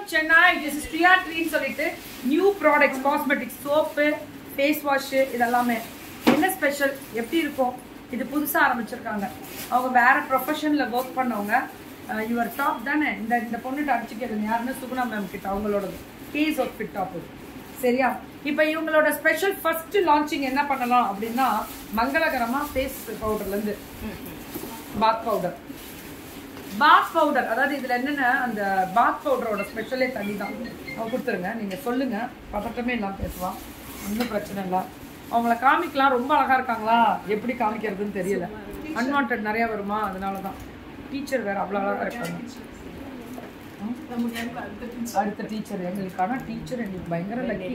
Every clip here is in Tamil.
சென்னை திஸ் இஸ் பிரியா ட்ரீன்னு சொல்லிட்டு new products cosmetics soap face wash இதெல்லாமே என்ன ஸ்பெஷல் எப்படி இருக்கும் இது புதுசா ஆரம்பிச்சிருக்காங்க அவங்க வேற ப்ரொஃபஷன்ல ஒர்க் பண்ணவங்க யுவர் டாப் தானே இந்த இந்த பொண்ணுட்டு அடிச்சு கேளுங்க யாருன்னு சுகுணா மேம் கிட்ட அவங்களோடது கேஸ் ஒர்க் ஃபிட் டாப் சரியா இப்போ இவங்களோட ஸ்பெஷல் ஃபர்ஸ்ட் லான்ச்சிங் என்ன பண்ணலாம் அப்படின்னா மங்களகரமா ஃபேஸ் பவுடர்ல இருந்து பாத் பவுடர் பாத் பவுடர் அதாவது இதுல என்னென்ன அந்த பாத் பவுடரோட ஸ்பெஷலே தனி தான் அவங்க கொடுத்துருங்க நீங்க சொல்லுங்க பதட்டமே இல்லாம பேசுவான் ஒன்றும் பிரச்சனை இல்லை அவங்கள காமிக்கலாம் ரொம்ப அழகா இருக்காங்களா எப்படி காமிக்கிறதுன்னு தெரியல அன்வான்ட் நிறைய வருமா அதனால தான் டீச்சர் வேற அவ்வளோ அழகா இருக்காங்க அடுத்த டீச்சர் எங்களுக்கான டீச்சர் எங்களுக்கு பயங்கர லக்கி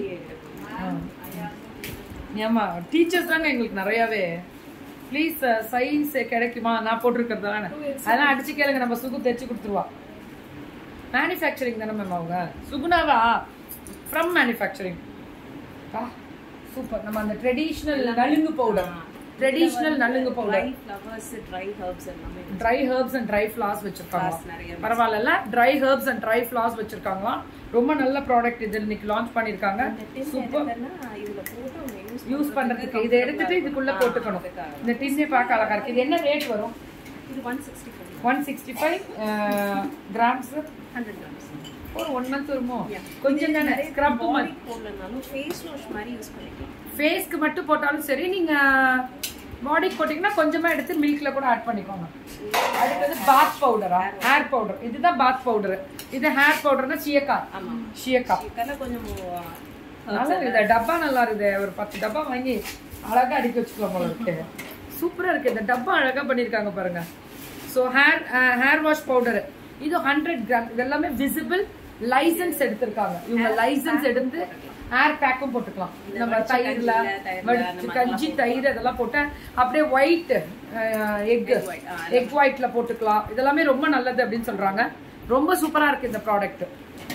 ஏமா டீச்சர்ஸ் தாங்க எங்களுக்கு நிறையவே ப்ளீஸ் சைஸ் கிடைக்குமா நான் போட்டிருக்கிறது தானே அதெல்லாம் அடிச்சு கேளுங்க நம்ம சுகு தைச்சு கொடுத்துருவா மேனுஃபேக்சரிங் தானே மேம் அவங்க சுகுணாவா ஃப்ரம் மேனுஃபேக்சரிங் சூப்பர் நம்ம அந்த ட்ரெடிஷ்னல் நலுங்கு பவுடர் ட்ரெடிஷ்னல் நலுங்கு பவுடர் ஃப்ளவர்ஸ் ட்ரை ஹர்ப்ஸ் எல்லாமே dry herbs and dry flowers வச்சிருக்காங்க Flowers நிறைய பரவாயில்ல dry herbs and dry flowers வச்சிருக்காங்களாம் ரொம்ப நல்ல ப்ராடக்ட் இது இன்னைக்கு லான்ச் பண்ணிருக்காங்க சூப்பர் என்னன்னா இதுல போட்டு அவங்க யூஸ் யூஸ் பண்றதுக்கு இதை எடுத்துட்டு இதுக்குள்ள போட்டுக்கணும் இந்த டின்னே பார்க்க அழகா இருக்கு இது என்ன ரேட் வரும் இது one sixty five one sixty five grams hundred grams ஒரு ஒன் மந்த் வருமோ கொஞ்சம் தானே ஸ்க்ரப் பாடி போடலனாலும் ஃபேஸ் வாஷ் மாதிரி யூஸ் பண்ணிக்கலாம் ஃபேஸ்க்கு மட்டும் போட்டாலும் சரி நீங்க பாடிக்கு போட்டீங்கன்னா கொஞ்சமா எடுத்து மில்க்ல கூட ஆட் பண்ணிக்கோங்க அடுத்தது பாத் பவுடரா ஹேர் பவுடர் இதுதான் பாத் பவுடர் இது ஹேர் பவுடர்னா சியக்கா ஆமா சியக்கா இதுக்கெல்லாம் கொஞ்சம் நல்லா இருக்குது டப்பா நல்லா இருக்குது ஒரு பத்து டப்பா வாங்கி அழகா அடிக்க வச்சுக்கலாம் போல இருக்கு சூப்பரா இருக்கு இந்த டப்பா அழகா பண்ணிருக்காங்க பாருங்க so hair hair wash powder இது ஹண்ட்ரட் கிராம் இது எல்லாமே விசிபிள் லைசன்ஸ் எடுத்திருக்காங்க இவங்க லைசன்ஸ் எடுத்து ஹேர் பேக்கும் போட்டுக்கலாம் நம்ம தயிர்ல வடிச்சு கஞ்சி தயிர் அதெல்லாம் போட்டு அப்படியே ஒயிட் எக் எக் ஒயிட்ல போட்டுக்கலாம் இதெல்லாமே ரொம்ப நல்லது அப்படின்னு சொல்றாங்க ரொம்ப சூப்பரா இருக்கு இந்த ப்ராடக்ட்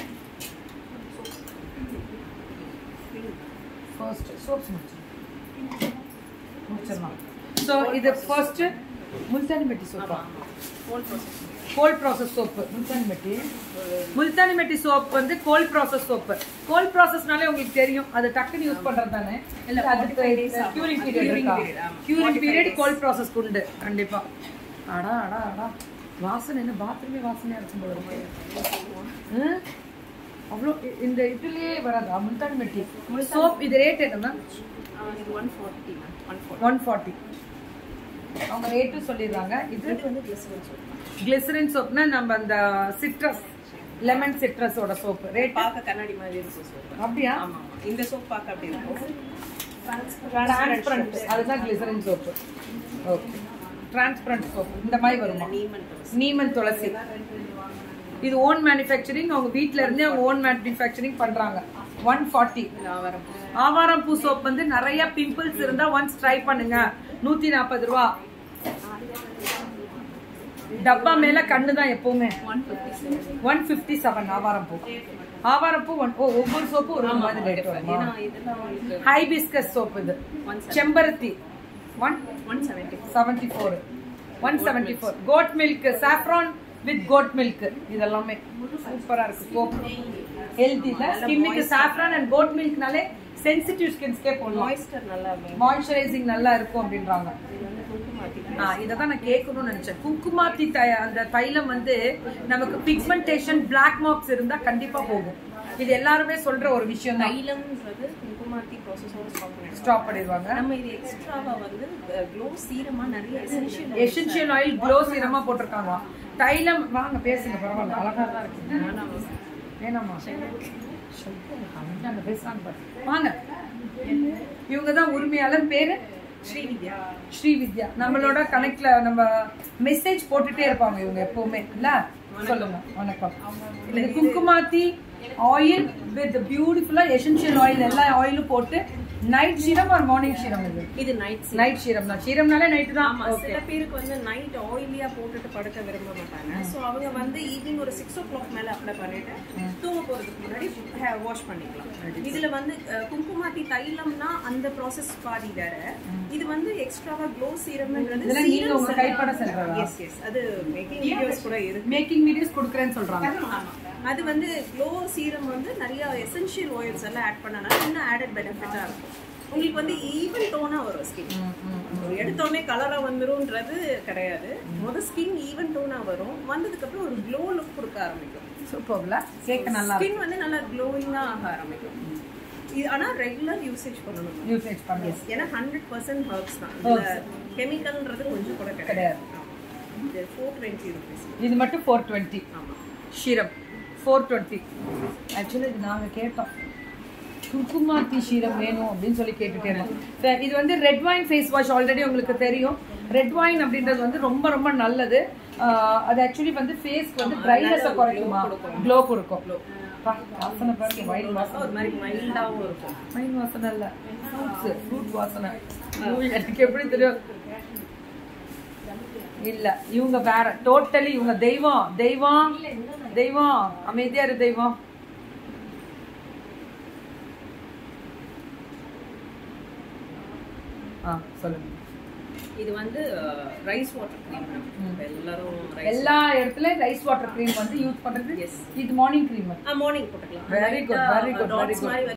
ஃபர்ஸ்ட் சோப்ஸ் முடிச்சிடலாம் ஸோ இது ஃபர்ஸ்ட் முல்தானி மெட்டி சோப்பா whole process cold process soap Multani mitti Multani mitti soap வந்து கோல்ட் ப்ராசஸ் சோப்பு கோல்ட் ப்ராசஸ்னாலே உங்களுக்கு தெரியும் அது டக்குன்னு யூஸ் பண்றது தானே இல்ல அதுக்கு கியூரிங் பீரியட் இருக்கா கியூரிங் பீரியட் கோல்ட் ப்ராசஸ் உண்டு கண்டிப்பா அடா அடா அடா வாசனை என்ன பாத்ரூமே வாசனையா இருக்கும் போல இருக்கு ம்? அவ்வளோ இ- இந்த இதுலயே வராதா முல்தானி மெட்டி சோப் இது ரேட் என்னன்னா இது one forty ma'am one forty one forty அவங்க ரேட்டும் சொல்லிடுறாங்க இது இது வந்து கிளிசரின் சோப் கிளிசரின் சோப்னா நம்ம அந்த சிட்ரஸ் லெமன் சிட்ரஸோட சோப் ரேட் பார்க்க கண்ணாடி மாதிரி இருக்கும் சோப் அப்படியா ஆமா ஆமா இந்த சோப் பார்க்க அப்படி இருக்கும் டிரான்ஸ்பரண்ட் அதுதான் glycerin soap okay transparent soap இந்த மாதிரி வருமா நீமன் நீமன் துளசி இது ஓன் மேனுஃபேக்சரிங் அவங்க வீட்ல இருந்தே அவங்க ஓன் மேனுஃபேக்சரிங் பண்றாங்க ஒன் ஃபார்ட்டி ஆவாரம் ஆவாரம் பூ சோப் வந்து நிறைய பிம்பிள்ஸ் இருந்தா ஒன்ஸ் ட்ரை பண்ணுங்க நூத்தி நாற்பது ரூபா டப்பா மேல கண்ணு தான் எப்பவுமே one fifty seven one fifty seven ஆவாரம் பூ ஆவாரம் பூ ஒன் ஓ ஒவ்வொரு சோப்பும் ஒரு மாதிரி ரேட் வருமா ஏன்னா இதெல்லாம் உங்களுக்கு ஹைபிஸ்கஸ் சோப் இது ஒன் செம்பருத்தி one one seventy seventy four one seventy four goat milk saffron with goat milk இதெல்லாமே சூப்பரா இருக்கு சோப் ஹெல்த்தில ஸ்கின்னுக்கு சாஃப்ரான் அண்ட் கோட் மில்க்னாலே சென்சிட்டிவ் ஸ்கின்ஸ்க்கே போடலாம் மாய்ஸ்டர் நல்லா இருக்கும் மாய்ஸ்சரைசிங் நல்லா இருக்கும் அப்படின்றாங்க இது வந்து குங்குமாத்தி ஆ, இததான் நான் கேட்கணும்னு நினைச்சேன் குங்குமாத்தி தை அந்த தைலம் வந்து நமக்கு பிக்மெண்டேஷன் பிளாக் மார்க்ஸ் இருந்தா கண்டிப்பா போகும் இது எல்லாருமே சொல்ற ஒரு விஷயம் தான் தைலம்ன்றது குங்குமாத்தி ப்ராசஸோட ஸ்டாப் பண்ணிடுவோம் ஸ்டாப் பண்ணிடுவாங்க நம்ம இது எக்ஸ்ட்ராவா வந்து க்ளோ சீரமா நிறைய எசென்ஷியல் எசென்ஷியல் ஆயில் க்ளோ சீரமா போட்டிருக்காங்க தைலம் வாங்க பேசுங்க பரவாயில்ல அழகா தான் இருக்கு வேணாமா அங்க பேசுறாங்க பாரு. வாங்க இவங்க தான் உரிமையாளர் பேரு ஸ்ரீவித்யா ஸ்ரீவித்யா நம்மளோட கனெக்ட்ல நம்ம மெசேஜ் போட்டுட்டே இருப்பாங்க இவங்க எப்பவுமே இல்ல சொல்லுங்க வணக்கம் இது குங்குமாத்தி ஆயில் வித் பியூட்டிஃபுல்லா எசென்ஷியல் ஆயில் எல்லா ஆயிலும் போட்டு நைட் சீரம் ஒரு மார்னிங் சீரம் இது இது நைட் நைட் சீரம் தான் சீரம்னாலே நைட் தான் ஆமா சில பேருக்கு வந்து நைட் ஆயிலியா போட்டுட்டு படுக்க விரும்ப மாட்டாங்க சோ அவங்க வந்து ஈவினிங் ஒரு சிக்ஸ் ஓ கிளாக் மேல அப்ளை பண்ணிட்டு தூங்க போறதுக்கு முன்னாடி வாஷ் பண்ணிக்கலாம் இதுல வந்து அஹ், குங்குமாத்தி தைலம்னா அந்த ப்ராசஸ் பாதி வேற இது வந்து எக்ஸ்ட்ராவா க்ளோ சீரம்ன்றது இதெல்லாம் நீங்க உங்க கைப்பட செல்றதா எஸ் எஸ் அது மேக்கிங் வீடியோஸ் கூட இருக்கு மேக்கிங் வீடியோஸ் கொடுக்குறேன்னு சொல்றாங்க ஆமா அது வந்து க்ளோ சீரம் வந்து நிறைய எசென்ஷியல் ஆயில்ஸ் எல்லாம் ஆட் பண்ணனால இன்னும் ஆடட் பெனிஃபிட்டா இருக்கும் உங்களுக்கு வந்து ஈவன் டோனா வரும் ஸ்கின் ஒரு எடுத்தோடனே கலரா வந்துரும்ன்றது கிடையாது முத ஸ்கின் ஈவன் டோனா வரும் வந்ததுக்கு அப்புறம் ஒரு க்ளோ லுக் கொடுக்க ஆரம்பிக்கும் சூப்பர்ல கேட்க நல்லா ஸ்கின் வந்து நல்லா க்ளோயிங்கா ஆக ஆரம்பிக்கும் இது ஆனா ரெகுலர் யூசேஜ் பண்ணணும் யூசேஜ் பண்ணி ஏன்னா ஹண்ட்ரட் பர்சன்ட் ஹர்ப்ஸ் தான் இதுல கெமிக்கல்ன்றது கொஞ்சம் கூட கிடையாது இது ஃபோர் டுவெண்ட்டி ருபீஸ் இது மட்டும் ஃபோர் டுவெண்ட்டி ஆமா ஷீரம் ஃபோர் டுவெண்ட்டி ஆக்சுவலி இது நாங்கள் கேட்டோம் குங்குமாத்தி ஷீரம் வேணும் அப்படின்னு சொல்லி கேட்டுட்டே இருந்தோம் சரி, இது வந்து red wine face wash already உங்களுக்கு தெரியும் ரெட் வைன் அப்படின்றது வந்து ரொம்ப ரொம்ப நல்லது ஆஹ் அது ஆக்சுவலி வந்து ஃபேஸ்க்கு வந்து ட்ரைனஸை குறைக்குமா க்ளோ கொடுக்கும் பா, வாசனை பாருங்க வைன் வாசனை ஒரு மாதிரி மைல்டாவும் இருக்கும் வைன் வாசனை இல்ல ஃப்ரூட்ஸ் ஃப்ரூட் வாசனை ஐயோ, எனக்கு எப்படி தெரியும் இல்ல இவங்க வேற டோட்டலி இவங்க தெய்வம் தெய்வம் தெய்வம் அமைதியா இரு தெய்வம் ஆ சொல்லுங்க இது வந்து ரைஸ் வாட்டர் க்ரீம் எல்லாரும் rice- எல்லா இடத்துலயும் ரைஸ் வாட்டர் க்ரீம் வந்து யூஸ் பண்றது Yes. இது மார்னிங் க்ரீம் ஆ மார்னிங் போட்டுக்கலாம் Very good, very good, very that's good. மாதிரி